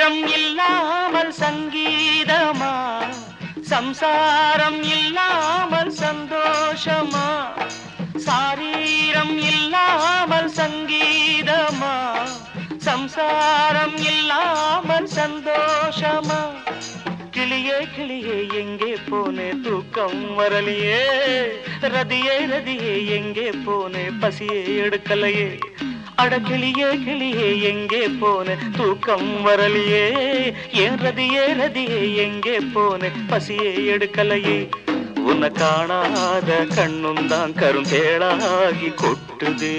சாரீரம் இல்லாமல் சங்கீதமா சம்சாரம் இல்லாமல் சந்தோஷமா சாரீரம் இல்லாமல் சங்கீதமா சம்சாரம் இல்லாமல் சந்தோஷமா கிளியே கிளியே எங்கே போனே தூக்கம் வரலையே ரதியே ரதியே எங்கே போனே பசியே எடுக்கலையே அட கிளியே கிளியே எங்கே போனே தூக்கம் வரலையே ஏன் ரதியே ரதியே எங்கே போனே பசியே எடுக்கலையே உன்னை காணாத கண்ணும் தான் கரும்பேளாகி கொட்டுது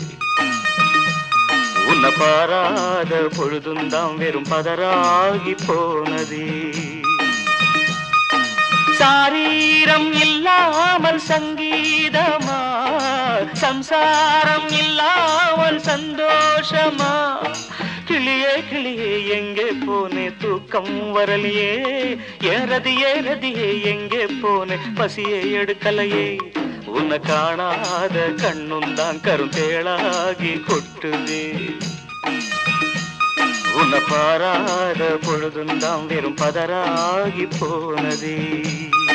உன்னை பாராத பொழுதும் தான் வெறும் பதறாகி போனது சாரீரம் இல்லாமல் சங்கீதமா சம்சாரம் இல்லாமல் சந்தோஷமா கிளியே கிளியே எங்கே போனே தூக்கம் வரலையே ஏறதியே ரதியே எங்கே போனே பசியை எடுக்கலையே உன்னை காணாத கண்ணும் தான் கரும்பேளாகி கொட்டுதே உன்னை பாராத பொழுதும் தான் வெறும் பதறாகி போனதே